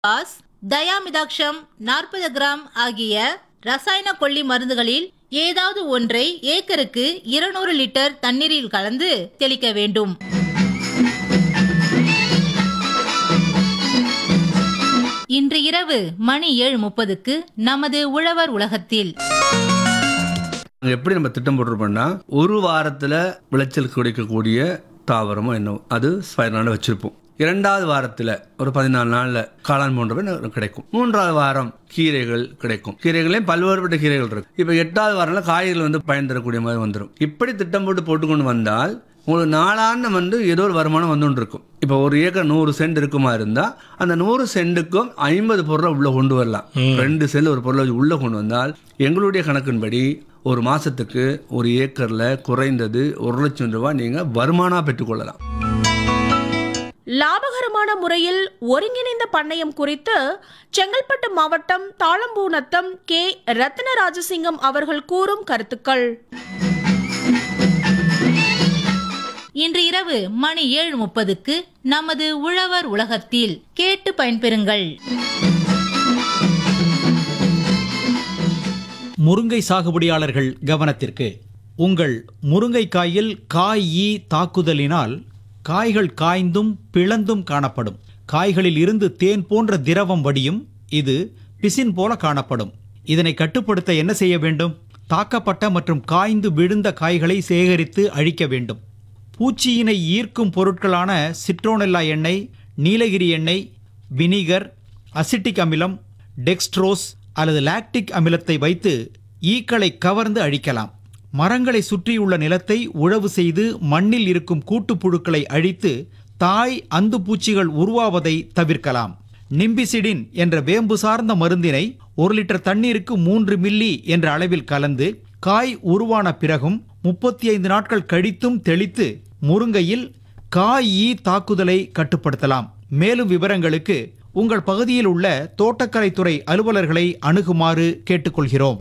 pass தயாமிதாக்ஷம் நாற்பது gram ஆகிய ரசாயன கொல்லி மருந்துகளில் ஏதாவது ஒன்றை ஏக்கருக்கு இருநூறு லிட்டர் தண்ணீரில் கலந்து தெளிக்க வேண்டும் இன்று இரவு மணி ஏழு முப்பதுக்கு நமது உழவர் உலகத்தில் அங்க எப்படி நம்ம திட்டம் போட்டிருப்போம்னா ஒரு வாரத்தில் விளைச்சல் கிடைக்கக்கூடிய தாவரமோ என்னவோ அது பதினாலு வச்சிருப்போம் இரண்டாவது வாரத்தில் ஒரு பதினாலு நாளில் காளான் போன்றவை நமக்கு கிடைக்கும் மூன்றாவது வாரம் கீரைகள் கிடைக்கும் கீரைகளையும் பல்வேறுபட்ட கீரைகள் இருக்கு இப்போ எட்டாவது வாரம்ல காய்கறிகள் வந்து பயன் தரக்கூடிய மாதிரி வந்துடும் இப்படி திட்டம் போட்டு போட்டுக்கொண்டு வந்தால் உங்களுக்கு நாளாண்டு வந்து ஏதோ ஒரு வருமானம் வந்துட்டு இருக்கும் இப்போ ஒரு ஏக்கர் நூறு சென்ட் இருக்குமா இருந்தால் அந்த நூறு சென்ட்டுக்கும் ஐம்பது பொருளை உள்ள கொண்டு வரலாம் ரெண்டு சென்ட் ஒரு பொருளை உள்ள கொண்டு வந்தால் எங்களுடைய கணக்கின்படி ஒரு மாசத்துக்கு ஒரு ஏக்கர்ல குறைந்தது ஒரு லட்சம் ரூபாய் நீங்க வருமானம் பெற்றுக்கொள்ளலாம் லாபகரமான முறையில் ஒருங்கிணைந்த பண்ணையம் குறித்து செங்கல்பட்டு மாவட்டம் தாளம்பூநத்தம் கே ரத்ன ராஜசிங்கம் அவர்கள் கூறும் கருத்துக்கள் இன்று இரவு மணி ஏழு முப்பதுக்கு நமது உழவர் உலகத்தில் கேட்டு பயன்பெறுங்கள் முருங்கை சாகுபடியாளர்கள் கவனத்திற்கு உங்கள் முருங்கைக்காயில் காய் ஈ தாக்குதலினால் காய்கள் காய்ந்தும் பிளந்தும் காணப்படும் காய்களில் இருந்து தேன் போன்ற திரவம் வடியும் இது பிசின் போல காணப்படும் இதனை கட்டுப்படுத்த என்ன செய்ய வேண்டும் தாக்கப்பட்ட மற்றும் காய்ந்து விழுந்த காய்களை சேகரித்து அழிக்க வேண்டும் பூச்சியினை ஈர்க்கும் பொருட்களான சிட்ரோனெல்லா எண்ணெய் நீலகிரி எண்ணெய் வினிகர் அசிட்டிக் அமிலம் டெக்ஸ்ட்ரோஸ் அல்லது லாக்டிக் அமிலத்தை வைத்து ஈக்களை கவர்ந்து அழிக்கலாம் மரங்களை சுற்றியுள்ள நிலத்தை உழவு செய்து மண்ணில் இருக்கும் கூட்டுப்புழுக்களை அழித்து தாய் அந்து பூச்சிகள் உருவாவதை தவிர்க்கலாம் நிம்பிசிடின் என்ற வேம்பு சார்ந்த மருந்தினை ஒரு லிட்டர் தண்ணீருக்கு மூன்று மில்லி என்ற அளவில் கலந்து காய் உருவான பிறகும் முப்பத்தி ஐந்து நாட்கள் கழித்தும் தெளித்து முருங்கையில் காய் ஈ தாக்குதலை கட்டுப்படுத்தலாம் மேலும் விவரங்களுக்கு உங்கள் பகுதியில் உள்ள தோட்டக்கலைத்துறை அலுவலர்களை அணுகுமாறு கேட்டுக்கொள்கிறோம்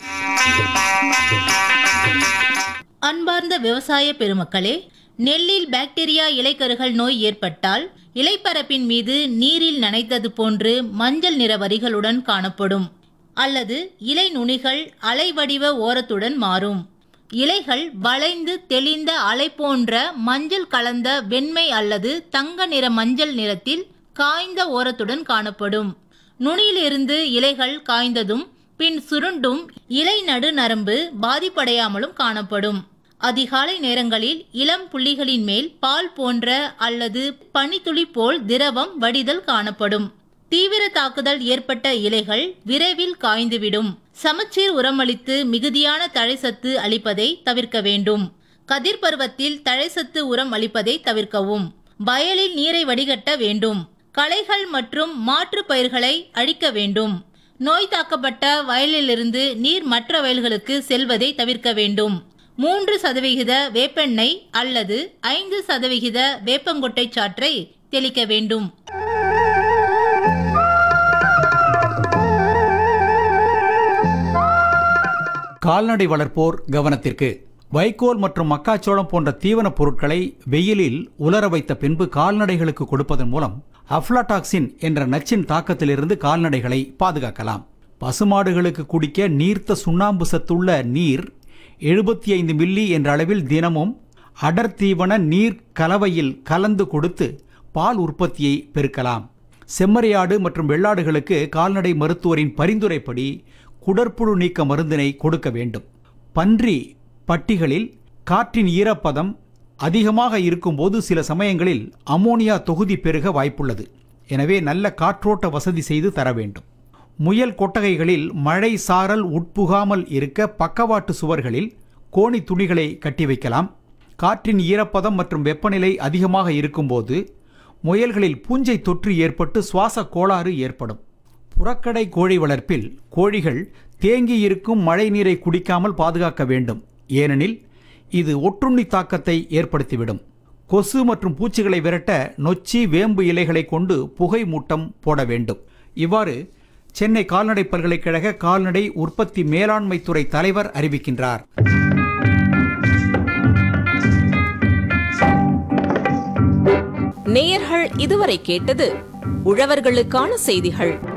அன்பார்ந்த விவசாய பெருமக்களே நெல்லில் பாக்டீரியா இலைக்கருகள் நோய் ஏற்பட்டால் இலைப்பரப்பின் மீது நீரில் நனைத்தது போன்று மஞ்சள் நிற வரிகளுடன் காணப்படும் அல்லது இலை நுனிகள் அலைவடிவ ஓரத்துடன் மாறும் இலைகள் வளைந்து தெளிந்த அலை போன்ற மஞ்சள் கலந்த வெண்மை அல்லது தங்க நிற மஞ்சள் நிறத்தில் காய்ந்த ஓரத்துடன் காணப்படும் நுனியிலிருந்து இலைகள் காய்ந்ததும் பின் சுருண்டும் இலை நடு நரம்பு பாதிப்படையாமலும் காணப்படும் அதிகாலை நேரங்களில் இளம் புள்ளிகளின் மேல் பால் போன்ற அல்லது பனித்துளி போல் திரவம் வடிதல் காணப்படும் தீவிர தாக்குதல் ஏற்பட்ட இலைகள் விரைவில் காய்ந்துவிடும் சமச்சீர் உரமளித்து மிகுதியான தழைசத்து அளிப்பதை தவிர்க்க வேண்டும் கதிர் பருவத்தில் தழைசத்து உரம் அளிப்பதை தவிர்க்கவும் வயலில் நீரை வடிகட்ட வேண்டும் களைகள் மற்றும் மாற்று பயிர்களை அழிக்க வேண்டும் நோய் தாக்கப்பட்ட வயலிலிருந்து நீர் மற்ற வயல்களுக்கு செல்வதை தவிர்க்க வேண்டும் மூன்று சதவிகித வேப்பெண்ணெய் அல்லது ஐந்து சதவிகித வேப்பங்கொட்டை சாற்றை தெளிக்க வேண்டும் கால்நடை வளர்ப்போர் கவனத்திற்கு வைக்கோல் மற்றும் மக்காச்சோளம் போன்ற தீவனப் பொருட்களை வெயிலில் உலர வைத்த பின்பு கால்நடைகளுக்கு கொடுப்பதன் மூலம் அஃப்லாடாக்சின் என்ற நச்சின் தாக்கத்திலிருந்து கால்நடைகளை பாதுகாக்கலாம் பசுமாடுகளுக்கு குடிக்க நீர்த்த சுண்ணாம்பு சத்துள்ள நீர் எழுபத்தி ஐந்து மில்லி என்ற அளவில் தினமும் அடர் தீவன நீர் கலவையில் கலந்து கொடுத்து பால் உற்பத்தியை பெருக்கலாம் செம்மறியாடு மற்றும் வெள்ளாடுகளுக்கு கால்நடை மருத்துவரின் பரிந்துரைப்படி குடற்புழு நீக்க மருந்தினை கொடுக்க வேண்டும் பன்றி பட்டிகளில் காற்றின் ஈரப்பதம் அதிகமாக இருக்கும்போது சில சமயங்களில் அமோனியா தொகுதி பெருக வாய்ப்புள்ளது எனவே நல்ல காற்றோட்ட வசதி செய்து தர வேண்டும் முயல் கொட்டகைகளில் மழை சாரல் உட்புகாமல் இருக்க பக்கவாட்டு சுவர்களில் கோணி துணிகளை கட்டி வைக்கலாம் காற்றின் ஈரப்பதம் மற்றும் வெப்பநிலை அதிகமாக இருக்கும்போது முயல்களில் பூஞ்சை தொற்று ஏற்பட்டு சுவாச கோளாறு ஏற்படும் புறக்கடை கோழி வளர்ப்பில் கோழிகள் தேங்கி இருக்கும் மழை நீரை குடிக்காமல் பாதுகாக்க வேண்டும் ஏனெனில் இது ஒட்டுண்ணி தாக்கத்தை ஏற்படுத்திவிடும் கொசு மற்றும் பூச்சிகளை விரட்ட நொச்சி வேம்பு இலைகளை கொண்டு புகை மூட்டம் போட வேண்டும் இவ்வாறு சென்னை கால்நடை பல்கலைக்கழக கால்நடை உற்பத்தி மேலாண்மை துறை தலைவர் அறிவிக்கின்றார் நேயர்கள் இதுவரை கேட்டது உழவர்களுக்கான செய்திகள்